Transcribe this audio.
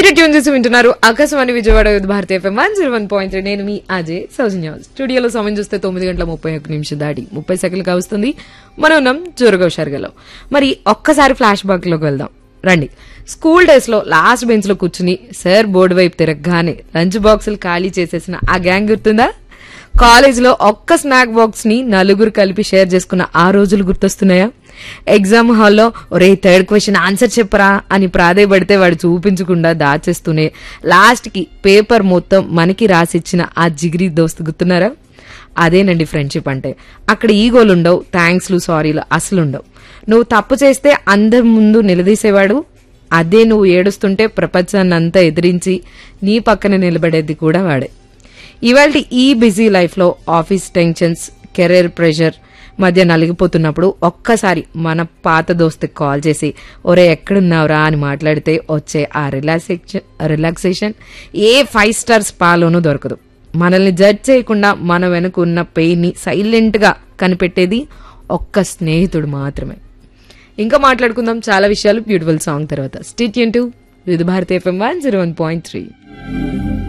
మీరు ట్యూన్ చేసి వింటున్నారు ఆకాశవాణి విజయవాడ యూత్ Bharati F M one zero one point నేను మీ అజయ్ సౌజన్య స్టూడియోలో సమయం చూస్తే తొమ్మిది గంటల ముప్పై ఒక్క నిమిషం దాటి ముప్పై సెకండ్లు కావస్తుంది మనం ఉన్నాం జోరుగా షర్గలో మరి ఒక్కసారి ఫ్లాష్ బ్యాక్ లోకి వెళ్దాం రండి స్కూల్ డేస్ లో లాస్ట్ బెంచ్ లో కూర్చుని సార్ బోర్డు వైపు తిరగగానే లంచ్ బాక్సులు ఖాళీ చేసేసిన ఆ గ్యాంగ్ గుర్తుందా కాలేజ్ లో ఒక్క స్నాక్ బాక్స్ ని నలుగురు కలిపి షేర్ చేసుకున్న ఆ రోజులు గుర్తొస్తున్నాయా ఎగ్జామ్ హాల్లో ఒరే థర్డ్ క్వశ్చన్ ఆన్సర్ చెప్పరా అని ప్రాధేయపడితే వాడు చూపించకుండా దాచేస్తూనే లాస్ట్ కి పేపర్ మొత్తం మనకి రాసిచ్చిన ఆ జిగిరి దోస్తు గుర్తున్నారా అదేనండి ఫ్రెండ్షిప్ అంటే అక్కడ ఈగోలు ఉండవు థ్యాంక్స్లు సారీలు అసలు ఉండవు నువ్వు తప్పు చేస్తే అందరి ముందు నిలదీసేవాడు అదే నువ్వు ఏడుస్తుంటే ప్రపంచాన్ని అంతా ఎదిరించి నీ పక్కన నిలబడేది కూడా వాడే ఇవాళ ఈ బిజీ లైఫ్లో ఆఫీస్ టెన్షన్స్ కెరీర్ ప్రెషర్ మధ్య నలిగిపోతున్నప్పుడు ఒక్కసారి మన పాత దోస్తుకి కాల్ చేసి ఒరే ఎక్కడున్నావురా అని మాట్లాడితే వచ్చే ఆ రిలాక్సేషన్ రిలాక్సేషన్ ఏ ఫైవ్ స్టార్ స్పాలోనూ దొరకదు మనల్ని జడ్జ్ చేయకుండా మన వెనుక ఉన్న పెయిన్ని సైలెంట్గా కనిపెట్టేది ఒక్క స్నేహితుడు మాత్రమే ఇంకా మాట్లాడుకుందాం చాలా విషయాలు బ్యూటిఫుల్ సాంగ్ తర్వాత stay tuned to Vividh Bharati F M one zero one point three